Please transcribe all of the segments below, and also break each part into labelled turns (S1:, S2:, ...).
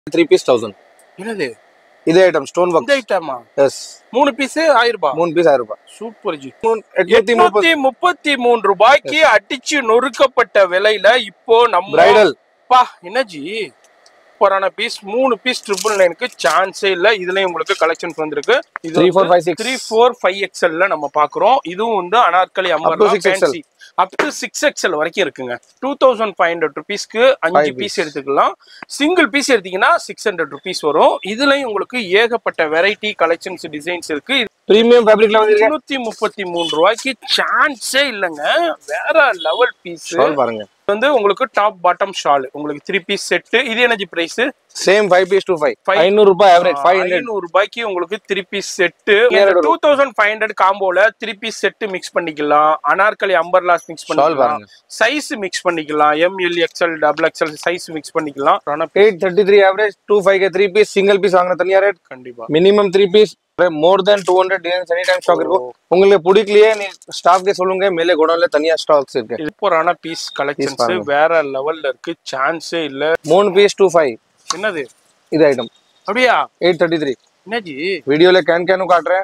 S1: Three piece thousand
S2: என்னது
S1: இதே item stone work
S2: இந்த ஐட்டமா
S1: எஸ்
S2: மூணு பீஸ் ஆயிரம் ரூபாய்
S1: மூணு பீஸ் ஆயிரம் ரூபாய்
S2: சூப்பர் ஜி
S1: மூணு எட்நூத்தி முப்பது
S2: எட்நூத்தி முப்பத்தி மூணு ரூபாய்க்கு அடிச்சு நொறுக்கப்பட்ட விலையில இப்போ நம்ம
S1: பிரைடல்
S2: பா என்ன ஜி சூப்பரான பீஸ் மூணு பீஸ் ட்ரிபிள் நைனுக்கு சான்ஸே இல்ல இதுலயும் உங்களுக்கு கலெக்ஷன்ஸ் வந்திருக்கு இது
S1: three four five six
S2: three four five எக்ஸ்எல்ல நம்ம பாக்குறோம் இதுவும் வந்து Anarkali
S1: to
S2: umbrella
S1: 6XL.
S2: Fancy up to six XL வரைக்கும் இருக்குங்க டூ தௌசண்ட் ஃபைவ் ஹண்ட்ரட் ருபீஸ்க்கு அஞ்சு
S1: Five
S2: பீஸ் எடுத்துக்கலாம் சிங்கிள் பீஸ் எடுத்தீங்கன்னா சிக்ஸ் ஹண்ட்ரட் ருபீஸ் வரும் இதுலயும் உங்களுக்கு ஏகப்பட்ட வெரைட்டி கலெக்ஷன்ஸ் டிசைன்ஸ் இருக்கு
S1: பிரீமியம் ஃபேப்ரிக்ல வந்திருக்கு
S2: இருநூத்தி முப்பத்தி மூணு ரூபாய்க்கு சான்ஸே இல்லைங்க வேற லெவல் பீஸ்
S1: ஷால் பாருங்க
S2: வந்து உங்களுக்கு டாப் பாட்டம் ஷால் உங்களுக்கு த்ரீ பீஸ் செட்டு இது energy price
S1: same five piece two five
S2: Five.
S1: ஐநூறு ரூபாய் ஆவரேஜ் ஃபைவ் ஹண்ட்ரட்
S2: ஐநூறு ரூபாய்க்கு உங்களுக்கு த்ரீ பீஸ் செட்டு
S1: வரும்.
S2: டூ தௌசண்ட் ஃபைவ் ஹண்ட்ரட் காம்போல த்ரீ பீஸ் செட்டு மிக்ஸ் பண்ணிக்கலாம் அனார்கலி அம்பர்லாஸ் மிக்ஸ்
S1: ஷால்
S2: பண்ணிக்கலாம்
S1: பாருங்க
S2: சைஸ் மிக்ஸ் பண்ணிக்கலாம் M L XL double XL size mix பண்ணிக்கலாம் ஆனா
S1: eight thirty three average two five K three piece single piece வாங்கின தனியா ரேட்
S2: கண்டிப்பா
S1: minimum three piece more then two hundred designs any time stock இருக்கும் உங்களுக்கு பிடிக்கலையே நீ ஸ்டாஃப்கே சொல்லுங்க மேலே குடோன்ல தனியா ஸ்டாக்ஸ் இருக்கு
S2: சூப்பரான பீஸ் கலெக்ஷன்ஸ்
S1: பாருங்க.
S2: வேற லெவல்ல இருக்கு சான்ஸே இல்ல
S1: மூணு பீஸ் டூ ஃபைவ்
S2: என்னது
S1: இது ஐட்டம்
S2: அப்படியா
S1: எயிட் தேர்ட்டி த்ரீ
S2: என்னஜி
S1: வீடியோல கேன் கேனும் காட்டுறேன்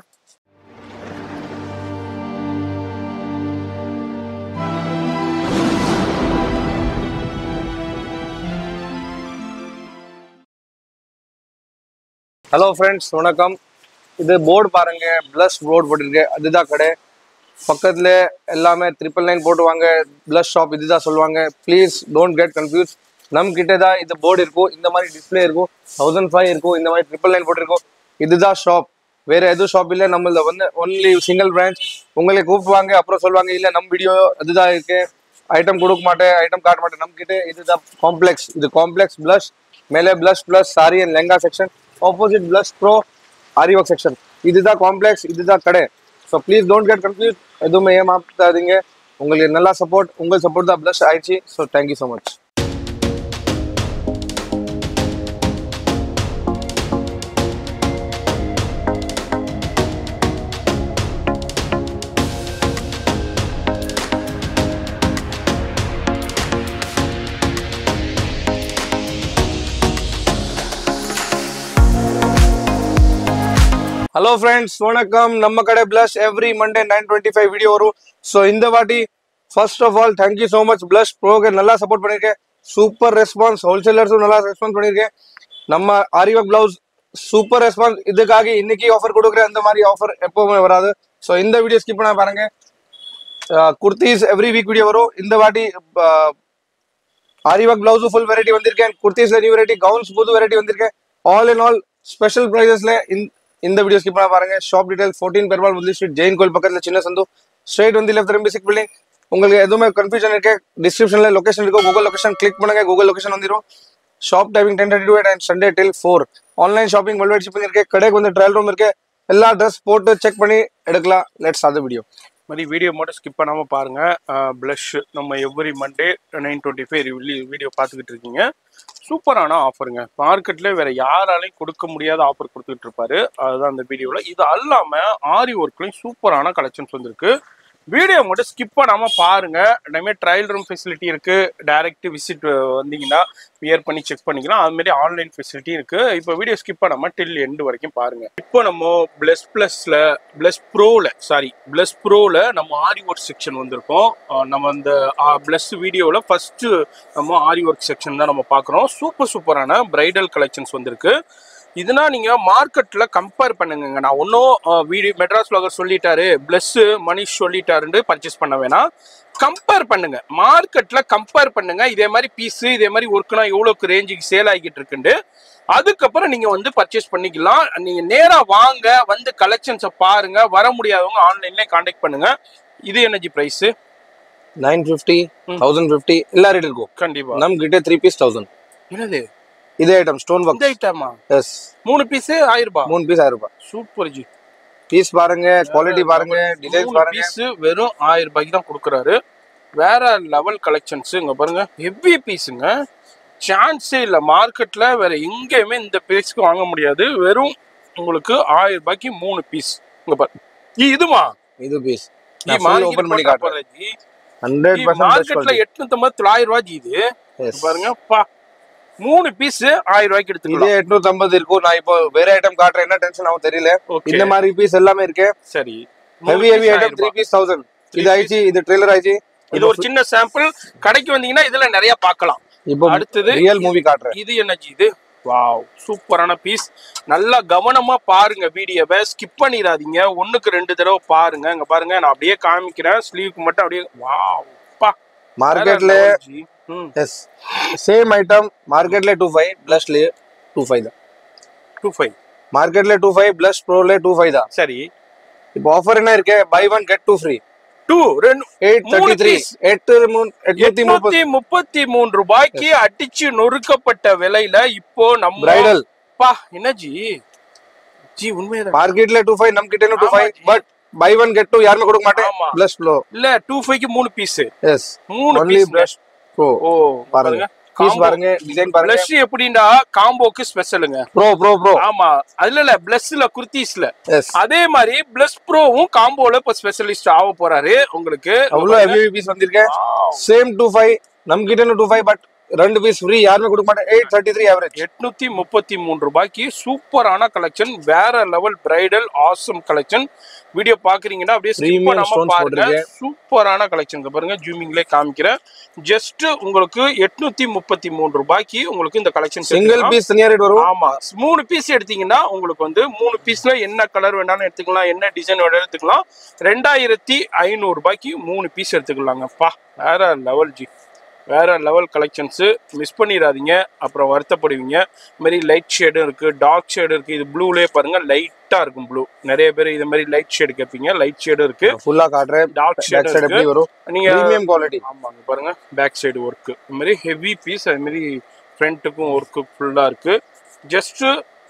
S1: ஹலோ ஃப்ரெண்ட்ஸ் வணக்கம் இது போர்டு பாருங்க பிளஸ் போர்டு போட்டிருக்கு அதுதான் கடை பக்கத்துல எல்லாமே ட்ரிபிள் நைன் போட்டுவாங்க பிளஸ் ஷாப் இதுதான் சொல்லுவாங்க ப்ளீஸ் டோன்ட் கெட் கன்ஃபியூஸ் நம் கிட்ட தான் இந்த போர்டு இருக்கும் இந்த மாதிரி டிஸ்ப்ளே இருக்கும் தௌசண்ட் ஃபைவ் இருக்கும் இந்த மாதிரி ட்ரிபிள் நைன் போட்டிருக்கும் இதுதான் ஷாப் வேற எதுவும் ஷாப் இல்லை நம்மள வந்து ஒன்லி சிங்கிள் பிரான்ச் உங்களை கூப்பிடுவாங்க அப்புறம் சொல்லுவாங்க இல்லை நம்ம வீடியோ அதுதான் இருக்கு ஐட்டம் கொடுக்க மாட்டேன் ஐட்டம் காட்ட மாட்டேன் நம்ம கிட்ட இதுதான் காம்ப்ளெக்ஸ் இது காம்ப்ளெக்ஸ் பிளஸ் மேலே Plus Plus sari and lehenga section opposite Plus Bro aari work section இதுதான் காம்ப்ளெக்ஸ் இதுதான் கடை so please don't get confuse எதுவுமே ஏமாத்தாதீங்க உங்களுக்கு நல்லா சப்போர்ட் உங்கள் சப்போர்ட் தான் பிளஸ் ஆயிடுச்சு so thank you so much hello friends வணக்கம் நம்ம கடை Plus every Monday nine twenty five video வரும் ஸோ இந்த வாட்டி first of all thank you so much Plus ப்ரோக்கு நல்லா சப்போர்ட் பண்ணியிருக்கேன் சூப்பர் ரெஸ்பான்ஸ் ஹோல்சேலர்ஸும் நல்லா ரெஸ்பான்ஸ் பண்ணியிருக்கேன் நம்ம ஆரிவக் பிளவுஸ் சூப்பர் ரெஸ்பான்ஸ் இதுக்காக இன்னைக்கு ஆஃபர் கொடுக்குறேன் அந்த மாதிரி ஆஃபர் எப்பவுமே வராது ஸோ இந்த வீடியோ ஸ்கிப் பண்ண பாருங்க குர்த்திஸ் எவ்ரி வீக் வீடியோ வரும் இந்த வாட்டி ஆரிவக் பிளவுஸும் ஃபுல் வெரைட்டி வந்திருக்கேன் குர்த்திஸ்ல நியூ வெரைட்டி கவுன்ஸ் புது வெரைட்டி வந்திருக்கேன் ஆல் இன் ஆல் ஸ்பெஷல் ப்ரைஸஸ்ல இந்த வீடியோ ஸ்கிப் பண்ண பாருங்க ஷாப் டீடைல் ஃபோர்டீன் பெருமாள் முதலி ஸ்ட்ரீட் ஜெயின் கோயில் பக்கத்துல சின்ன சந்து ஸ்ட்ரெயிட் வந்து லெஃப்ட் ரெம்பி சிக் பில்டிங் உங்களுக்கு எதுவுமே கன்ஃபியூஷன் இருக்கு டிஸ்கிரிப்ஷன்ல லொகேஷன் இருக்கும் கூகுள் லொகேஷன் கிளிக் பண்ணுங்க கூகுள் லொகேஷன் வந்துடும் shop timing ten thirty to and Sunday till four online shopping world shipping இருக்கு கடைக்கு வந்து ட்ரையல் ரூம் இருக்கு எல்லா ட்ரெஸ் போட்டு செக் பண்ணி எடுக்கலாம் லெட்ஸ் அது வீடியோ
S2: மாதிரி வீடியோ மட்டும் ஸ்கிப் பண்ணாம பாருங்க ப்ளஷ் நம்ம every Monday nine twenty five video பார்த்துக்கிட்டு இருக்கீங்க சூப்பரான ஆஃபருங்க மார்க்கெட்ல வேற யாராலையும் கொடுக்க முடியாத ஆஃபர் கொடுத்துட்டு இருப்பாரு அதுதான் அந்த வீடியோல இது அல்லாம ஆரி ஒர்க்லயும் சூப்பரான கலெக்ஷன்ஸ் வந்திருக்கு வீடியோ மட்டும் ஸ்கிப் பண்ணாம பாருங்க இனிமே ட்ரையல் ரூம் ஃபெசிலிட்டி இருக்கு டைரக்ட் விசிட் வந்தீங்கன்னா வியர் பண்ணி செக் பண்ணிக்கலாம் அது மாதிரி ஆன்லைன் ஃபெசிலிட்டி இருக்கு இப்போ வீடியோ ஸ்கிப் பண்ணாம டில் எண்டு வரைக்கும் பாருங்க இப்போ நம்ம பிளஸ் பிளஸ்ல பிளஸ் ப்ரோல சாரி பிளஸ் ப்ரோல நம்ம ஆரி ஒர்க் செக்ஷன் வந்திருக்கோம் அஹ் நம்ம அந்த பிளஸ் வீடியோவில் ஃபர்ஸ்ட் நம்ம ஆரி ஒர்க் செக்ஷன் தான் நம்ம பார்க்குறோம் சூப்பர் சூப்பரான பிரைடல் கலெக்ஷன்ஸ் வந்திருக்கு இதுனா நீங்க மார்க்கெட்ல கம்பேர் பண்ணுங்க நான் ஒன்றும் வீடியோ மெட்ராஸ் வ்ளாகர் சொல்லிட்டாரு பிளஸ் மணிஷ் சொல்லிட்டாருன்னு பர்ச்சேஸ் பண்ண வேணாம் கம்பேர் பண்ணுங்க மார்க்கெட்ல கம்பேர் பண்ணுங்க இதே மாதிரி பீஸ் இதே மாதிரி ஒர்க்னா எவ்வளோக்கு ரேஞ்சுக்கு சேல் ஆகிட்டு இருக்குண்டு அதுக்கப்புறம் நீங்க வந்து பர்ச்சேஸ் பண்ணிக்கலாம் நீங்க நேரா வாங்க வந்து கலெக்ஷன்ஸை பாருங்க வர முடியாதவங்க ஆன்லைன்ல காண்டாக்ட் பண்ணுங்க இது எனர்ஜி பிரைஸ்
S1: நைன் ஃபிஃப்டி
S2: ம்.
S1: தௌசண்ட் ஃபிஃப்டி எல்லா ரேட் இருக்கும்
S2: கண்டிப்பா
S1: நம் கிட்ட த்ரீ பீஸ் தௌசண்ட்
S2: என்னது
S1: இதே ஐட்டம் ஸ்டோன் ஒர்க்
S2: இந்த ஐட்டமா
S1: எஸ்
S2: மூணு பீஸ் ஆயிரம் ரூபாய்
S1: மூணு பீஸ் ஆயிரம் ரூபாய்
S2: சூப்பர் ஜி
S1: பீஸ் பாருங்க குவாலிட்டி பாருங்க டிசைன்ஸ்
S2: மூணு
S1: பாருங்க
S2: பீஸ் வெறும் ஆயிரம் ரூபாய்க்கு தான் கொடுக்குறாரு வேற லெவல் கலெக்ஷன்ஸ் இங்க பாருங்க ஹெவி பீஸுங்க சான்ஸே இல்லை மார்க்கெட்ல வேற எங்கேயுமே இந்த பீஸ்க்கு வாங்க முடியாது வெறும் உங்களுக்கு ஆயிரம் ரூபாய்க்கு மூணு பீஸ் இங்க பாரு இ- இதுமா
S1: இது பீஸ்
S2: இ
S1: நான்
S2: market
S1: ஓபன் பண்ணி
S2: போட்டா
S1: காட்டுறேன்
S2: பாரு ஜி.
S1: ஹண்ட்ரட்
S2: இ
S1: பர்சன்ட்
S2: மார்க்கெட்ல எட்நூத்தி ஐம்பது தொள்ளாயிரம் ரூபாய் ஜி இது இங்க பாருங்க பா மூணு பீஸ் ஆயிரம் ரூபாய்க்கு எடுத்துக்கலாம்
S1: இதே எட்நூத்தி ஐம்பது இருக்கும் நான் இப்போ வேற ஐட்டம் காட்டுறேன் என்ன டென்ஷன் ஆகும் தெரியல
S2: ஓகே
S1: இந்த மாதிரி பீஸ் எல்லாமே இருக்கு
S2: சரி
S1: heavy heavy item three piece thousand இது ஆயிடுச்சு இது ட்ரெய்லர் ஆயிடுச்சு
S2: இது ஒரு சின்ன சாம்பிள் கடைக்கு வந்தீங்கன்னா இதுல நிறைய பார்க்கலாம்
S1: இப்போ
S2: அடுத்தது
S1: ரியல் மூவி காட்டுறேன்
S2: இது என்னஜி இது வாவ் சூப்பரான பீஸ் நல்லா கவனமா பாருங்க வீடியோவை ஸ்கிப் பண்ணிடாதீங்க ஒண்ணுக்கு ரெண்டு தடவை பாருங்க இங்க பாருங்க நான் அப்படியே காமிக்கிறேன் ஸ்லீவ்க்கு மட்டும் அப்படியே வாவ் பா
S1: மார்க்கெட்ல
S2: வேற level ஜி. ம்
S1: எஸ் சேம் ஐட்டம் மார்க்கெட்ல டூ ஃபைவ் பிளஸ்ல டூ ஃபைவ் தான்
S2: டூ ஃபைவ்
S1: மார்க்கெட்ல டூ ஃபைவ் பிளஸ் ப்ரோல டூ ஃபைவ் தான்
S2: சரி
S1: இப்போ ஆஃபர் என்ன இருக்கு buy one get two free
S2: two ரெண்டு
S1: எயிட்
S2: மூணு
S1: தேர்ட்டி த்ரீ
S2: piece.
S1: எட்டு மூணு எட்நூத்தி முப்பது
S2: எட்நூத்தி முப்பத்தி மூணு ரூபாய்க்கு அடிச்சு நொறுக்கப்பட்ட விலையில இப்போ நம்ம
S1: பிரைடல்
S2: பா என்ன ஜி ஜி உண்மையதான்
S1: மார்க்கெட்ல டூ ஃபைவ் நம்ம கிட்ட டூ
S2: ஆமா
S1: five
S2: ji.
S1: But buy one get two யாருமே கொடுக்க மாட்டேன்
S2: ஆமா.
S1: பிளஸ் ப்ளோ
S2: இல்ல டூ ஃபைவ்க்கு மூணு பீஸ்
S1: எஸ்
S2: மூணு
S1: ஒன்லி
S2: பீஸ்
S1: பிளஸ் ப்ரோ
S2: ஓ
S1: பாருங்க
S2: பாருங்க
S1: பீஸ்
S2: Combo.
S1: பாருங்க டிசைன் பாருங்க
S2: பிளஸ் எப்படின்னா காம்போக்கு ஸ்பெஷலுங்க
S1: ப்ரோ ப்ரோ ப்ரோ
S2: ஆமா அதுல இல்ல பிளஸ்ல குர்த்திஸ்ல
S1: எஸ்
S2: அதே மாதிரி பிளஸ் ப்ரோவும் காம்போல இப்ப ஸ்பெஷலிஸ்ட் ஆக போறாரு உங்களுக்கு
S1: அவ்வளோ ஹெவி பீஸ் வந்திருக்கேன் சேம் டூ ஃபைவ் நம்ம கிட்ட டூ ஃபைவ் பட் ரெண்டு பீஸ் ஃப்ரீ யாருமே கொடுக்க மாட்டேன் எயிட் தேர்ட்டி த்ரீ ஆவரேஜ்
S2: எட்நூத்தி முப்பத்தி மூணு ரூபாய்க்கு சூப்பரான கலெக்ஷன் வேற level bridal awesome collection video பாக்குறீங்கன்னா அப்படியே skip
S1: Premium
S2: பண்ணாம
S1: stones
S2: பாருங்க
S1: போட்டிருக்கு.
S2: சூப்பரான கலெக்ஷன் பாருங்க ஜூமிங்ல காமிக்கிறேன் ஜஸ்ட் உங்களுக்கு எட்நூத்தி முப்பத்தி மூணு ரூபாய்க்கு உங்களுக்கு இந்த கலெக்ஷன்
S1: சிங்கிள் பீஸ் தனியா ரேட் வரும்
S2: ஆமா மூணு பீஸ் எடுத்தீங்கன்னா உங்களுக்கு வந்து மூணு பீஸ்ல என்ன கலர் வேணாலும் எடுத்துக்கலாம் என்ன டிசைன் வேணாலும் எடுத்துக்கலாம் ரெண்டாயிரத்தி ஐநூறு ரூபாய்க்கு மூணு பீஸ் எடுத்துக்கலாங்கப்பா வேற லெவல் ஜி வேற லெவல் கலெக்ஷன்ஸ் மிஸ் பண்ணிடாதீங்க அப்புறம் வருத்தப்படுவீங்க இது மாதிரி லைட் ஷேடும் இருக்கு டார்க் ஷேடும் இருக்கு இது ப்ளூலேயே பாருங்க லைட்டா இருக்கும் ப்ளூ நிறைய பேர் இது மாதிரி லைட் ஷேடு கேட்பீங்க லைட் ஷேடும் இருக்கு
S1: ஃபுல்லா காட்டுறேன்
S2: டார்க்
S1: பேக்
S2: ஷேடும்
S1: சைடு
S2: இருக்கு
S1: எப்படி வரும்
S2: நீங்க
S1: பிரீமியம் குவாலிட்டி
S2: ஆமாங்க பாருங்க பேக் சைடு ஒர்க்கு இது மாதிரி ஹெவி பீஸ் அது மாதிரி ஃப்ரண்ட்டுக்கும் ஒர்க்கு ஃபுல்லாக இருக்கு just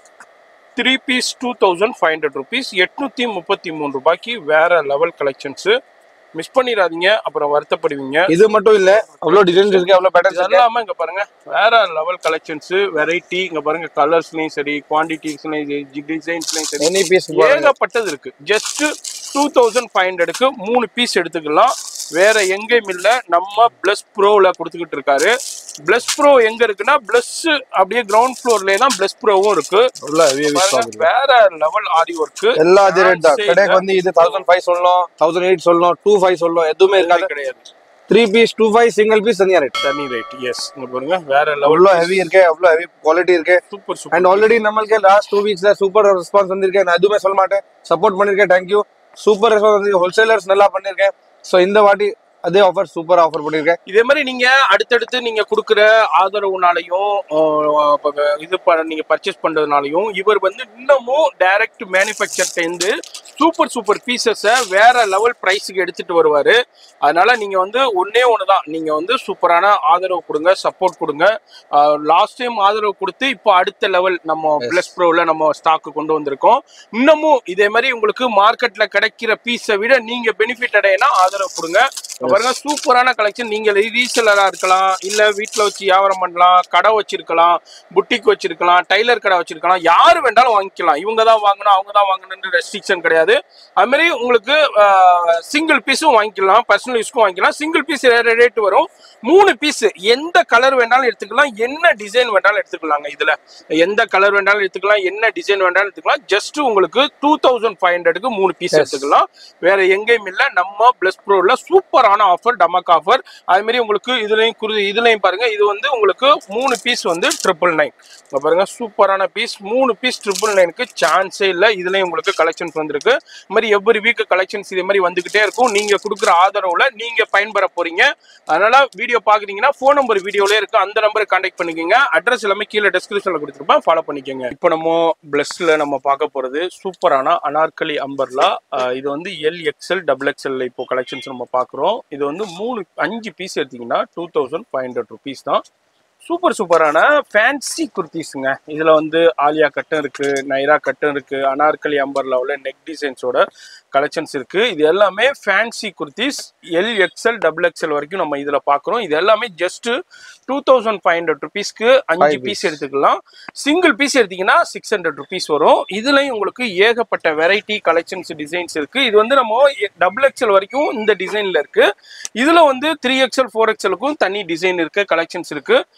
S2: three piece two thousand five hundred rupees எட்நூத்தி முப்பத்தி மூணு ரூபாய்க்கு வேற லெவல் கலெக்ஷன்ஸ் மிஸ் பண்ணிடாதீங்க அப்புறம் வருத்தப்படுவீங்க
S1: இது மட்டும் இல்ல அவ்வளவு டிசைன்ஸ் இருக்கு அவ்வளவு பேட்டர்ன்ஸ்
S2: இது
S1: இருக்கு
S2: எல்லாமே இங்க பாருங்க வேற லெவல் கலெக்ஷன்ஸ் வெரைட்டி இங்க பாருங்க கலர்ஸ்லயும் சரி குவான்டிட்டிஸ்லயும் சரி டிசைன்ஸ்லயும் சரி
S1: எனி பீஸ்
S2: ஏகப்பட்டது இருக்கு ஜஸ்ட் டூ தௌசண்ட் ஃபைவ் ஹண்ட்ரடுக்கு மூணு பீஸ் எடுத்துக்கலாம் வேற எங்கேயும் இல்ல நம்ம பிளஸ் ப்ரோவில் கொடுத்துக்கிட்டு இருக்காரு பிளஸ் ப்ரோ எங்க இருக்குன்னா பிளஸ் அப்படியே கிரவுண்ட் ஃப்ளோர்லயே தான் பிளஸ் ப்ரோவும் இருக்கு
S1: அவ்வளவு ஹெவி ஹெவி ஸ்டாக்
S2: பாருங்க, வேற லெவல் ஆரி ஒர்க்
S1: எல்லா அதே ரேட் தான்
S2: Fancy
S1: கடைக்கு வந்து இது தௌசண்ட் ஃபைவ் சொல்லணும் தௌசண்ட் எயிட் சொல்லணும் டூ ஃபைவ் சொல்லணும் எதுவுமே இருக்காது
S2: கிடையாது
S1: three piece two five single piece தனியா ரேட்
S2: தனி ரேட் எஸ் இங்க பாருங்க வேற லெவல்
S1: அவ்வளோ ஹெவி இருக்கு அவ்வளோ ஹெவி குவாலிட்டி இருக்கு
S2: சூப்பர் சூப்பர்
S1: அண்ட் ஆல்ரெடி நம்மளுக்கு லாஸ்ட் டூ வீக்ஸ்ல சூப்பர் ரெஸ்பான்ஸ் வந்திருக்கேன் நான் எதுவுமே சொல்ல மாட்டேன் சப்போர்ட் பண்ணிருக்கேன் தேங்க்யூ சூப்பர் ரெஸ்பான்ஸ் வந்திருக்கு ஹோல்சேலர்ஸ் நல்லா பண்ணிருக்கேன் ஸோ இந்த வாட்டி அதே ஆஃபர் சூப்பர் ஆஃபர் பண்ணிருக்கேன்
S2: இதே மாதிரி நீங்க அடுத்தடுத்து நீங்க கொடுக்குற ஆதரவுனாலையும் ஆஹ், இப்ப இது ப- நீங்க பர்ச்சேஸ் பண்றதுனாலையும் இவர் வந்து இன்னமும் டைரக்ட் மேனுஃபேக்சர்ட்ட இருந்து சூப்பர் சூப்பர் பீசஸை வேற லெவல் பிரைஸுக்கு எடுத்துட்டு வருவாரு அதனால நீங்க வந்து ஒன்னே ஒண்ணுதான் நீங்க வந்து சூப்பரான ஆதரவு கொடுங்க சப்போர்ட் கொடுங்க லாஸ்ட் டைம் ஆதரவு கொடுத்து இப்போ அடுத்த லெவல் நம்ம பிளஸ் ப்ரோல நம்ம ஸ்டாக்கு கொண்டு வந்திருக்கோம் இன்னமும் இதே மாதிரி உங்களுக்கு மார்க்கெட்ல கிடைக்கிற பீஸை விட நீங்க பெனிஃபிட் அடையினா ஆதரவு கொடுங்க இப்ப பாருங்க சூப்பரான கலெக்ஷன் நீங்க ரீசெலரா இருக்கலாம் இல்ல வீட்ல வச்சு வியாபாரம் பண்ணலாம் கடை வச்சிருக்கலாம் புட்டிக் வச்சிருக்கலாம் டைலர் கடை வச்சிருக்கலாம் யாரு வேண்டாலும் வாங்கிக்கலாம் இவங்க தான் வாங்கணும் அவங்க தான் வாங்கணும்னு ரெஸ்ட்ரிக்ஷன் கிடையாது அது மாதிரி உங்களுக்கு சிங்கிள் பீஸும் வாங்கிக்கலாம் பர்சனல் யூஸ்க்கும் வாங்கிக்கலாம் சிங்கிள் பீஸ் ரேட் வரும் மூணு பீஸ் எந்த கலர் வேணாலும் எடுத்துக்கலாம் என்ன டிசைன் வேணாலும் எடுத்துக்கலாங்க இதுல எந்த கலர் வேணாலும் எடுத்துக்கலாம் என்ன டிசைன் வேணாலும் எடுத்துக்கலாம் ஜஸ்ட் உங்களுக்கு டூ தௌசண்ட் ஃபைவ் ஹண்ட்ரடுக்கு மூணு பீஸ் எடுத்துக்கலாம் வேற எங்கேயும் இல்ல நம்ம பிளஸ் ப்ரோல சூப்பரான ஆஃபர் டமக் ஆஃபர் அது மாதிரி உங்களுக்கு இதுலயும் குரு இதுலயும் பாருங்க இது வந்து உங்களுக்கு மூணு பீஸ் வந்து ட்ரிபிள் நைன் பாருங்க சூப்பரான பீஸ் மூணு பீஸ் ட்ரிபிள் நைனுக்கு சான்ஸே இல்ல இதுலயும் உங்களுக்கு கலெக்ஷன்ஸ் வந்திருக்கு இது மாதிரி எவ்வரி வீக் கலெக்ஷன்ஸ் இதே மாதிரி வந்துகிட்டே இருக்கும் நீங்க கொடுக்குற ஆதரவுல நீங்க பயன்பெற போறீங்க அதனால வீடியோ பாக்குறீங்கன்னா ஃபோன் நம்பர் வீடியோல இருக்கு அந்த நம்பருக்கு கான்டாக்ட் பண்ணிக்கோங்க அட்ரஸ் எல்லாமே கீழே டிஸ்கிரிப்ஷன்ல கொடுத்துருப்பேன் ஃபாலோ பண்ணிக்கோங்க இப்போ நம்ம பிளஸ்ல நம்ம பார்க்க போறது சூப்பரான அனார்கலி அம்பர்லா அஹ் இது வந்து எல் எக்ஸ்எல் டபுள் எக்ஸ்எல் இப்போ கலெக்ஷன்ஸ் நம்ம பார்க்குறோம் இது வந்து மூணு அஞ்சு பீஸ் எடுத்தீங்கன்னா two thousand five hundred rupees தான் சூப்பர் சூப்பரான ஃபேன்சி குர்த்திஸுங்க இதுல வந்து ஆலியா கட்டும் இருக்கு நைரா கட்டும் இருக்கு அனார்கலி அம்பர்லாவில் நெக் டிசைன்ஸோட கலெக்ஷன்ஸ் இருக்கு இது எல்லாமே fancy kurtis L XL double XL வரைக்கும் நம்ம இதுல பார்க்குறோம் இது எல்லாமே just two thousand five hundred ருபீஸ்க்கு அஞ்சு
S1: Five
S2: பீஸ் எடுத்துக்கலாம் சிங்கிள் பீஸ் எடுத்தீங்கன்னா சிக்ஸ் ஹண்ட்ரட் ருபீஸ் வரும் இதுலயும் உங்களுக்கு ஏகப்பட்ட வெரைட்டி கலெக்ஷன்ஸ் டிசைன்ஸ் இருக்கு இது வந்து நம்ம டபுள் எக்ஸ்எல் வரைக்கும் இந்த டிசைன்ல இருக்கு இதுல வந்து த்ரீ எக்ஸ்எல் ஃபோர் எக்ஸ்எலுக்கும் தனி டிசைன் இருக்கு கலெக்ஷன்ஸ் இருக்கு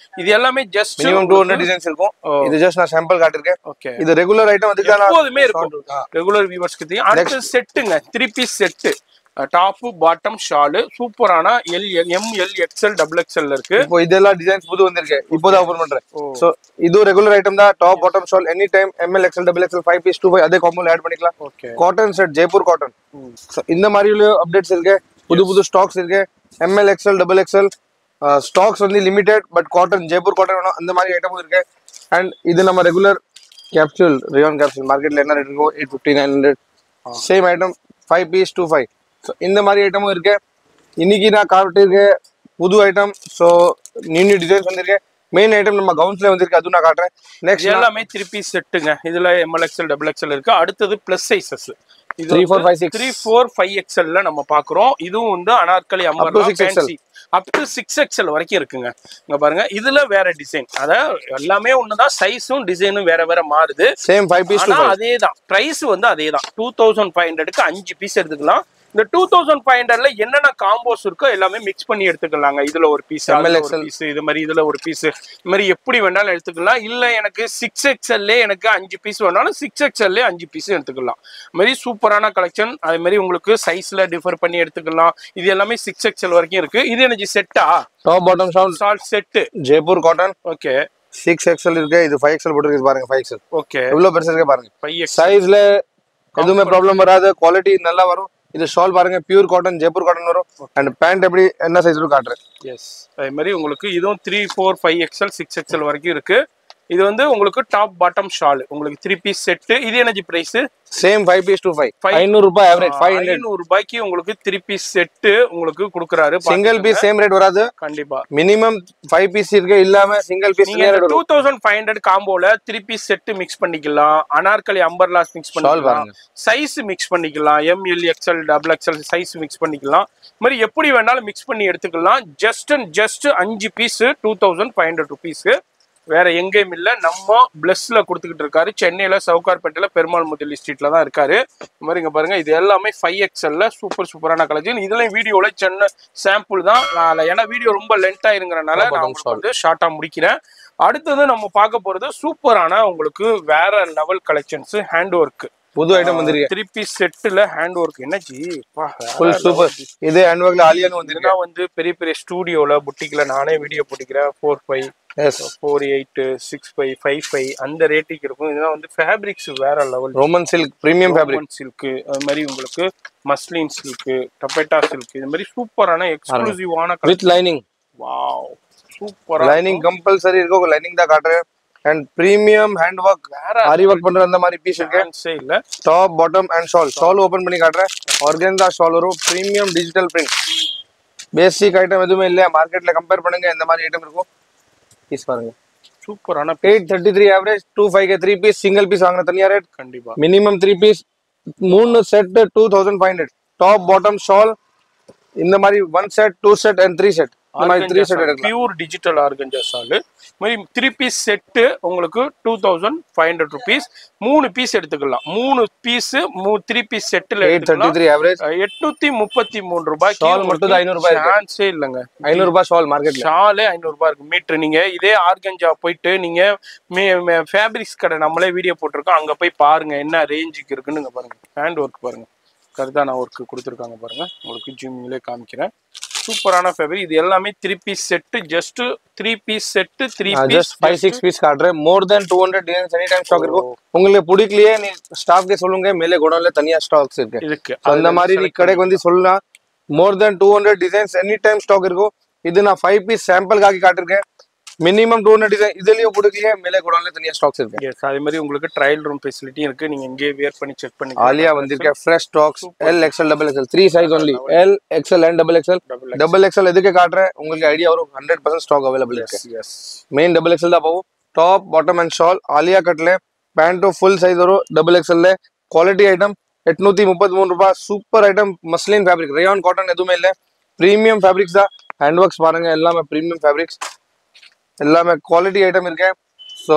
S2: இது எல்லாமே just
S1: minimum two hundred designs இருக்கும்
S2: ஓ.
S1: இது ஜஸ்ட் நான் சாம்பிள் காட்டிருக்கேன்
S2: ஓகே
S1: இது ரெகுலர் ஐட்டம் அதுக்கு தான்
S2: எப்போதுமே இருக்கும் ரெகுலர் வியூவர்ஸ்க்கு தெரியும் அடுத்து செட்டுங்க three piece set top bottom shawl சூப்பரான L M L XL double XL இருக்கு
S1: இப்போ இதெல்லாம் டிசைன்ஸ் புது வந்திருக்கு இப்போதான் ஓபன் பண்றேன்
S2: ஓ.
S1: சோ இது ரெகுலர் ஐட்டம் தான் top bottom shawl any time M L XL double XL five piece two five அதே காம்போல ஆட் பண்ணிக்கலாம்
S2: okay
S1: cotton set Jaipur cotton So, இந்த மாதிரி அப்டேட்ஸ் இருக்கு புது புது ஸ்டாக்ஸ் இருக்கு M L XL double XL stocks வந்து limited but cotton Jaipur cotton வேணும் அந்த மாதிரி ஐட்டமும் இருக்கு அண்ட் இது நம்ம ரெகுலர் கேப்சூல் ரியான் கேப்சூல் மார்க்கெட்ல என்ன ரேட் இருக்கோ eight fifty nine hundred same item five piece two five so இந்த மாதிரி ஐட்டமும் இருக்கு இன்னைக்கு நான் காட்டிருக்கேன் புது item so new new designs வந்திருக்கு மெயின் ஐட்டம் நம்ம கவுன்ஸ்ல வந்திருக்கு அதுவும் நான் காட்டுறேன் நெக்ஸ்ட்
S2: இது எல்லாமே த்ரீ பீஸ் செட்டுங்க இதுல எம்எல் எக்ஸ்எல் டபுள் எக்ஸ்எல் இருக்கு அடுத்தது பிளஸ் சைசஸ் இது
S1: Three, four, five, six.
S2: Three four five எக்ஸ்எல்ல நம்ம பாக்குறோம் இதுவும் வந்து Anarkali
S1: to
S2: umbrella
S1: 6XL.
S2: Fancy up to six XL வரைக்கும் இருக்குங்க இங்க பாருங்க இதுல வேற டிசைன் அதாவது எல்லாமே ஒண்ணுதான் சைஸும் டிசைனும் வேற வேற மாறுது
S1: சேம் ஃபைவ் பீஸ் டூ
S2: ஆனா அதேதான் பிரைஸ் வந்து அதேதான் டூ தௌசண்ட் ஃபைவ் ஹண்ட்ரடுக்கு அஞ்சு பீஸ் எடுத்துக்கலாம் இந்த டூ தௌசண்ட் ஃபைவ் ஹண்ட்ரட்ல என்னென்ன காம்போஸ் இருக்கோ எல்லாமே மிக்ஸ் பண்ணி எடுத்துக்கலாங்க இதுல ஒரு பீஸ்
S1: ML
S2: ஒரு பீஸ் இது மாதிரி இதுல ஒரு பீஸ் இது மாதிரி எப்படி வேணாலும் எடுத்துக்கலாம் இல்ல எனக்கு சிக்ஸ் எக்ஸ்எல்லே எனக்கு அஞ்சு பீஸ் வேணாலும் சிக்ஸ் எக்ஸ்எல்லே அஞ்சு பீஸ் எடுத்துக்கலாம் இது மாதிரி சூப்பரான கலெக்ஷன் அதே மாதிரி உங்களுக்கு சைஸ்ல டிஃபர் பண்ணி எடுத்துக்கலாம் இது எல்லாமே சிக்ஸ் எக்ஸ்எல் வரைக்கும் இருக்கு இது எனக்கு செட்டா
S1: டாப் பாட்டம் ஷால்
S2: சால்ட் set
S1: Jaipur cotton
S2: okay
S1: six XL இருக்கு இது ஃபைவ் எக்ஸ்எல் போட்டுருக்கு பாருங்க ஃபைவ் எக்ஸ்எல்
S2: ஓகே
S1: எவ்வளவு பெருசா இருக்கு பாருங்க
S2: ஃபைவ் எக்ஸ்
S1: சைஸ்ல எதுவுமே ப்ராப்ளம் வராது குவாலிட்டி நல்லா வரும் இது ஷால் பாருங்க பியூர் காட்டன் ஜெய்ப்பூர் காட்டன் வரும் அண்ட் பேண்ட் எப்படி என்ன சைஸ் காட்டுறேன்
S2: எஸ் அதே மாதிரி உங்களுக்கு இதுவும் three four five XL six XL வரைக்கும் இருக்கு இது வந்து உங்களுக்கு டாப் பாட்டம் ஷால் உங்களுக்கு த்ரீ பீஸ் செட்டு இது energy price
S1: same five piece two five
S2: Five.
S1: ஐநூறு ரூபாய் ஆவரேஜ் ஃபைவ் ஹண்ட்ரட்
S2: ஐநூறு ரூபாய்க்கு உங்களுக்கு த்ரீ பீஸ் செட்டு உங்களுக்கு கொடுக்குறாரு
S1: சிங்கிள் பீஸ் சேம் ரேட் வராது
S2: கண்டிப்பா
S1: மினிமம் ஃபைவ் பீஸ் இருக்கு இல்லாம சிங்கிள் பீஸ்
S2: நீங்க டூ தௌசண்ட் ஃபைவ் ஹண்ட்ரட் காம்போல த்ரீ பீஸ் செட்டு மிக்ஸ் பண்ணிக்கலாம் அனார்கலி அம்பர்லாஸ் மிக்ஸ் பண்ணிக்கலாம்
S1: பாருங்க.
S2: சைஸ் மிக்ஸ் பண்ணிக்கலாம் M L XL double XL size mix பண்ணிக்கலாம் இது மாதிரி எப்படி வேணாலும் மிக்ஸ் பண்ணி எடுத்துக்கலாம் ஜஸ்ட் அண்ட் ஜஸ்ட் அஞ்சு piece two thousand five hundred rupees வேற எங்கேயும் இல்ல நம்ம பிளஸ்ல கொடுத்துக்கிட்டு இருக்காரு சென்னையில சவுகார்பேட்டையில பெருமாள் முதலி ஸ்ட்ரீட்ல தான் இருக்காரு இந்த மாதிரி இங்க பாருங்க இது எல்லாமே ஃபைவ் எக்ஸ்எல்ல சூப்பர் சூப்பரான கலெக்ஷன் இதுலயும் வீடியோல சின்ன சாம்பிள் தான் நான் ஏன்னா வீடியோ ரொம்ப லென்த் ஆயிருங்கிறனால நான் உங்களுக்கு வந்து ஷார்ட்டா முடிக்கிறேன் அடுத்தது நம்ம பார்க்க போறது சூப்பரான உங்களுக்கு வேற லெவல் கலெக்ஷன்ஸ் ஹேண்ட் ஒர்க்
S1: புது ஐட்டம் வந்திருக்கு
S2: த்ரீ பீஸ் செட்டுல ஹேண்ட் ஒர்க் என்னஜி
S1: ஃபுல் சூப்பர் இது ஹேண்ட் ஒர்க்ல ஆலியான்னு வந்திருக்கு
S2: இதெல்லாம் வந்து பெரிய பெரிய ஸ்டூடியோல புட்டிக்ல நானே வீடியோ போட்டிக்கிறேன் four five
S1: yes
S2: four eight six five five five அந்த ரேட்டுக்கு இருக்கும் இதெல்லாம் வந்து ஃபேப்ரிக்ஸ் வேற level
S1: Roman silk premium fabric
S2: silk அது மாதிரி உங்களுக்கு மஸ்லின் சில்க் டபேட்டா சில்க் இது மாதிரி சூப்பரான எக்ஸ்க்ளூசிவான
S1: வித் லைனிங்
S2: வாவ் சூப்பரா
S1: லைனிங் கம்பல்சரி இருக்கும் லைனிங் தான் காட்டுறேன் அண்ட் பிரீமியம் ஹேண்ட் ஒர்க்
S2: வேற
S1: ஆரி ஒர்க் பண்ற அந்த மாதிரி பீஸ் இருக்கு
S2: சான்ஸே இல்ல
S1: top bottom and shawl shawl open பண்ணி காட்டுறேன் ஆர்கன்ஸா ஷால் வரும் premium digital print basic item எதுவுமே இல்ல மார்க்கெட்ல கம்பேர் பண்ணுங்க இந்த மாதிரி ஐட்டம் இருக்கும் பீஸ் பாருங்க
S2: சூப்பரான
S1: eight thirty three average two five K three piece single piece வாங்கின தனியா ரேட்
S2: கண்டிப்பா
S1: மினிமம் த்ரீ பீஸ் மூணு set two thousand five hundred top bottom shawl இந்த மாதிரி one set two set and three set இந்த மாதிரி த்ரீ செட் எடுக்கலாம்
S2: pure digital organza shawl மாதிரி த்ரீ பீஸ் செட்டு உங்களுக்கு two thousand five hundred rupees மூணு piece எடுத்துக்கலாம் மூணு பீஸ் மூ த்ரீ பீஸ் செட்டில்
S1: எயிட் தேர்ட்டி
S2: எடுத்துக்கலாம்
S1: த்ரீ ஆவரேஜ்
S2: எட்நூத்தி முப்பத்தி மூணு ரூபாய்க்கு
S1: Shawl மட்டும் தான் 500 ரூபாய் இருக்கு.
S2: சான்ஸே இல்லைங்க
S1: ஐநூறு ரூபாய் ஷால் மார்க்கெட்ல
S2: ஷாலே ஐநூறு ரூபாய் இருக்கு மீட்ரு நீங்க இதே ஆர்கஞ்சா போயிட்டு நீங்க ஃபேப்ரிக்ஸ் கடை நம்மளே வீடியோ போட்டிருக்கோம் அங்க போய் பாருங்க என்ன ரேஞ்சுக்கு இருக்குன்னு இங்க பாருங்க ஹேண்ட் ஒர்க் பாருங்க கருதான ஒர்க் கொடுத்துருக்காங்க பாருங்க உங்களுக்கு ஜிம்மிலே காமிக்கிறேன் சூப்பரான ஃபேப்ரிக் இது எல்லாமே three piece set just three piece set three piece
S1: just five six piece காட்டுறேன் more then two hundred designs any time stock இருக்கும் உங்களுக்கு பிடிக்கலையே நீ ஸ்டாஃப்கே சொல்லுங்க மேலே குடோன்ல தனியா ஸ்டாக்ஸ் இருக்கு
S2: இருக்கு
S1: So, அந்த மாதிரி நீ கடைக்கு வந்து சொல்லலாம் more then two hundred designs any time stock இருக்கும் இது நான் ஃபைவ் பீஸ் சாம்பிளுக்காக காட்டிருக்கேன் மினிமம் டூ ஹண்ட்ரட் டிசைன் இதுலயும் பிடிக்கலையே மேலே குடோன்ல தனியா ஸ்டாக்ஸ் இருக்கு
S2: எஸ் அதே மாதிரி உங்களுக்கு ட்ரையல் ரூம் ஃபெசிலிட்டி இருக்கு நீங்க இங்கேயே வியர் பண்ணி செக் பண்ணி
S1: ஆலியா வந்திருக்க fresh stocks L XL double XL three size only L XL and double XL
S2: Double
S1: double XL எதுக்கு காட்டுறேன் உங்களுக்கு ஐடியா வரும் ஹண்ட்ரட் பர்சன்ட் ஸ்டாக் அவைலபிள் இருக்கு
S2: எஸ்
S1: மெயின் டபுள் எக்ஸ்எல் தான் போகும் top bottom and shawl Alia கட்ல பேண்ட்டும் ஃபுல் சைஸ் வரும் டபுள் எக்ஸ்எல்ல குவாலிட்டி ஐட்டம் எட்நூத்தி முப்பத்தி மூணு ரூபாய் super item muslin fabric rayon cotton எதுவுமே இல்லை ப்ரீமியம் ஃபேப்ரிக்ஸ் தான் ஹேண்ட் ஒர்க்ஸ் பாருங்க எல்லாமே ப்ரீமியம் ஃபேப்ரிக்ஸ் எல்லாமே குவாலிட்டி ஐட்டம் இருக்கு ஸோ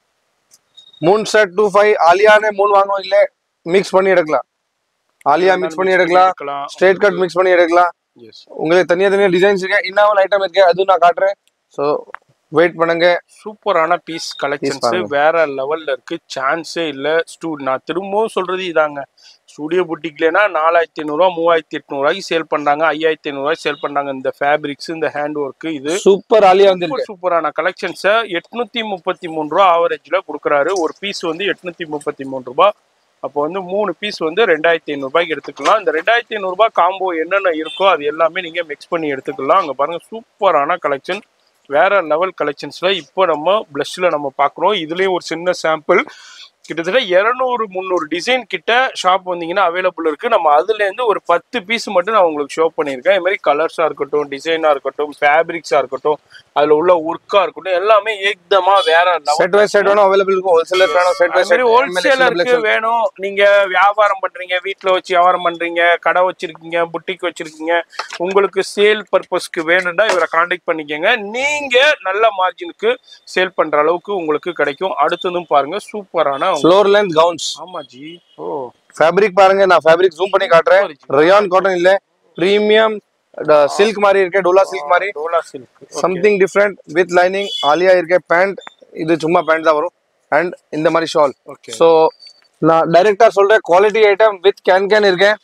S1: மூணு செட் டூ ஃபைவ் ஆலியானே மூணு வாங்கும் இல்லை மிக்ஸ் பண்ணி எடுக்கலாம் ஆலியா மிக்ஸ் பண்ணி எடுக்கலாம் ஸ்ட்ரெயிட் கட் மிக்ஸ் பண்ணி எடுக்கலாம்
S2: எஸ்
S1: உங்களுக்கு தனியா தனியா டிசைன்ஸ் இருக்கு இன்னும் ஐட்டம் இருக்கு அதுவும் நான் காட்டுறேன் ஸோ வெயிட் பண்ணுங்க
S2: சூப்பரான பீஸ் கலெக்ஷன்ஸ்
S1: பாருங்க.
S2: வேற லெவல்ல இருக்கு சான்ஸே இல்ல ஸ்டூ நான் திரும்பவும் சொல்றது இதாங்க ஸ்டூடியோ புட்டிக்லனா நாலாயிரத்தி ஐநூறுரூவா மூவாயிரத்தி எட்நூறுவாய்க்கு சேல் பண்றாங்க ஐயாயிரத்தி ஐநூறுவாய்க்கு சேல் பண்றாங்க இந்த ஃபேப்ரிக்ஸ் இந்த ஹேண்ட் ஒர்க் இது
S1: சூப்பர் ஆலியா வந்திருக்கு
S2: சூப்பர் சூப்பரான கலெக்ஷன்ஸை எட்நூத்தி முப்பத்தி மூணு ரூபா ஆவரேஜ்ல கொடுக்குறாரு ஒரு பீஸ் வந்து எட்நூத்தி முப்பத்தி மூணு ரூபாய் அப்போ வந்து மூணு பீஸ் வந்து ரெண்டாயிரத்தி ஐநூறுபாய்க்கு எடுத்துக்கலாம் இந்த ரெண்டாயிரத்தி ஐநூறுபா காம்போ என்னென்ன இருக்கோ அது எல்லாமே நீங்க மிக்ஸ் பண்ணி எடுத்துக்கலாம் அங்க பாருங்க சூப்பரான கலெக்ஷன் வேற லெவல் கலெக்ஷன்ஸ்ல இப்போ நம்ம பிளஷ்ல நம்ம பார்க்குறோம் இதுலயும் ஒரு சின்ன சாம்பிள் கிட்டத்தட்ட இரநூறு முந்நூறு டிசைன் கிட்ட ஷாப் வந்தீங்கன்னா அவைலபிள் இருக்கு நம்ம அதுல இருந்து ஒரு பத்து பீஸ் மட்டும் நான் உங்களுக்கு ஷோ பண்ணியிருக்கேன் இது மாதிரி கலர்ஸா இருக்கட்டும் டிசைனா இருக்கட்டும் ஃபேப்ரிக்ஸா இருக்கட்டும் அதுல உள்ள ஒர்க்கா இருக்கட்டும் எல்லாமே ஏக்தமா வேற level.
S1: செட் வைஸ் செட் வேணும் அவைலபிள் இருக்கும் ஹோல்சேலர் வேணும் செட்
S2: அது
S1: வைஸ்
S2: மாதிரி ஹோல்சேலருக்கு வேணும் நீங்க வியாபாரம் பண்றீங்க வீட்ல வச்சு வியாபாரம் பண்றீங்க கடை வச்சிருக்கீங்க புட்டிக் வச்சிருக்கீங்க உங்களுக்கு சேல் பர்பஸ்க்கு வேணும்னா இவரை காண்டாக்ட் பண்ணிக்கோங்க நீங்க நல்ல மார்ஜினுக்கு சேல் பண்ற அளவுக்கு உங்களுக்கு கிடைக்கும் அடுத்ததும் பாருங்க சூப்பரான
S1: ஃப்ளோர் லென்த் கவுன்ஸ்
S2: ஆமா ஜி ஓ
S1: ஃபேப்ரிக் பாருங்க நான் ஃபேப்ரிக் ஜூம் பண்ணி காட்டுறேன் ரயான் காட்டன் இல்ல பிரீமியம் சில்க் மாதிரி இருக்கு டோலா சில்க் மாதிரி
S2: Dola silk
S1: something different with lining Alia இருக்க பேண்ட் இது சும்மா பேண்ட் தான் வரும் அண்ட் இந்த மாதிரி ஷால்
S2: ஓகே
S1: ஸோ நான் டைரக்டா சொல்றேன் quality item with can can இருக்கேன்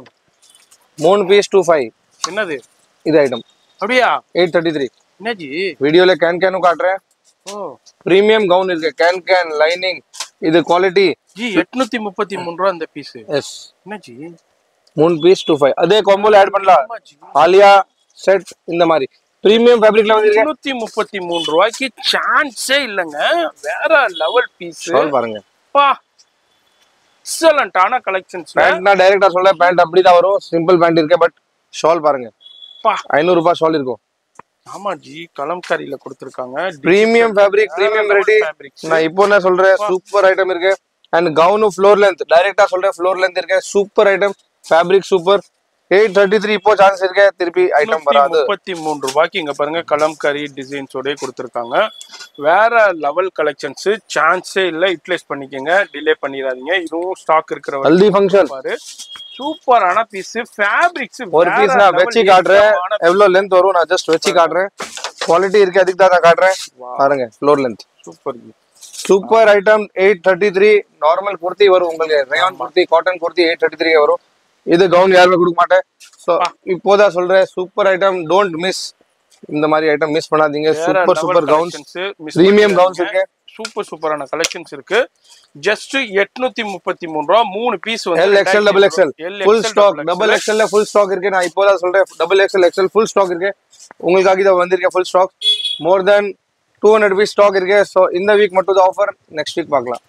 S1: மூணு பீஸ் டூ ஃபைவ்
S2: என்னது
S1: இது ஐட்டம்
S2: அப்படியா
S1: எயிட் தேர்ட்டி த்ரீ
S2: என்ன ஜி
S1: வீடியோல கேன் கேனும் காட்டுறேன்
S2: ஓ
S1: பிரீமியம் கவுன் இருக்கு கேன் கேன் லைனிங் இது குவாலிட்டி
S2: ஜி எட்நூத்தி முப்பத்தி மூணு ரூபா இந்த பீஸ்
S1: எஸ்
S2: என்ன ஜி
S1: மூணு பீஸ் டூ ஃபைவ் அதே காம்போல ஆட் பண்ணலாம்
S2: ஆமா ஜி
S1: ஆலியா செட் இந்த மாதிரி பிரீமியம் ஃபேப்ரிக்ல வந்திருக்கு
S2: எட்நூத்தி முப்பத்தி மூணு ரூபாய்க்கு சான்ஸே இல்லைங்க வேற லெவல் பீஸ்
S1: ஷால் பாருங்க
S2: பா எக்ஸலண்டான கலெக்ஷன்ஸ்
S1: பேண்ட் நான் டைரக்டா சொல்றேன் பேண்ட் அப்படிதான் வரும் சிம்பிள் பேண்ட் இருக்கு பட் ஷால் பாருங்க
S2: பா
S1: ஐநூறு ரூபாய் ஷால் இருக்கும்
S2: ஆமா ஜி கலம்காரியில கொடுத்துருக்காங்க
S1: பிரீமியம் ஃபேப்ரிக் பிரீமியம் வெரைட்டி நான் இப்போ என்ன சொல்றேன் சூப்பர் ஐட்டம் இருக்கு அண்ட் கவுனு ஃப்ளோர் லென்த் டைரக்டா சொல்றேன் ஃப்ளோர் லென்த் இருக்கு super item fabric super eight thirty three இப்போ சான்ஸ் இருக்கு திருப்பி ஐட்டம் வராது
S2: முப்பத்தி மூணு ரூபாய்க்கு இங்க பாருங்க கலம்காரி டிசைன்ஸோட கொடுத்துருக்காங்க வேற லெவல் கலெக்ஷன்ஸ் சான்ஸே இல்ல யூட்டிலைஸ் பண்ணிக்கோங்க டிலே பண்ணிடாதீங்க இதுவும் ஸ்டாக் இருக்கிற
S1: ஹல்தி ஃபங்க்ஷன்
S2: பாரு சூப்பரான பீஸ் ஃபேப்ரிக்ஸ்
S1: ஒரு பீஸ் நான் வச்சு காட்டுறேன் எவ்வளவு லென்த் வரும் நான் ஜஸ்ட் வச்சு காட்டுறேன் குவாலிட்டி இருக்கு அதுக்கு தான் நான் காட்டுறேன் பாருங்க floor length
S2: super
S1: super item eight thirty three normal kurti வரும் உங்களுக்கு rayon kurti cotton kurti eight thirty three வரும் இது கவுன் யாருமே கொடுக்க மாட்டேன் ஸோ இப்போதான் சொல்றேன் சூப்பர் ஐட்டம் டோன்ட் மிஸ் இந்த மாதிரி ஐட்டம் மிஸ் பண்ணாதீங்க super super gowns premium gowns இருக்கு
S2: சூப்பர் சூப்பரான கலெக்ஷன்ஸ் இருக்கு ஜஸ்ட் எட்நூத்தி முப்பத்தி மூணு ரூபா மூணு பீஸ் வந்து
S1: L XL double XL
S2: L,
S1: full
S2: XL,
S1: stock
S2: double
S1: double எக்ஸ்எல்ல ஃபுல் ஸ்டாக் இருக்கு நான் இப்போதான் சொல்றேன் double XL XL full stock இருக்கு உங்களுக்காக இதை வந்திருக்கேன் full stock more then two hundred piece stock இருக்கு ஸோ இந்த வீக் மட்டும் தான் ஆஃபர் நெக்ஸ்ட் வீக் பார்க்கலாம்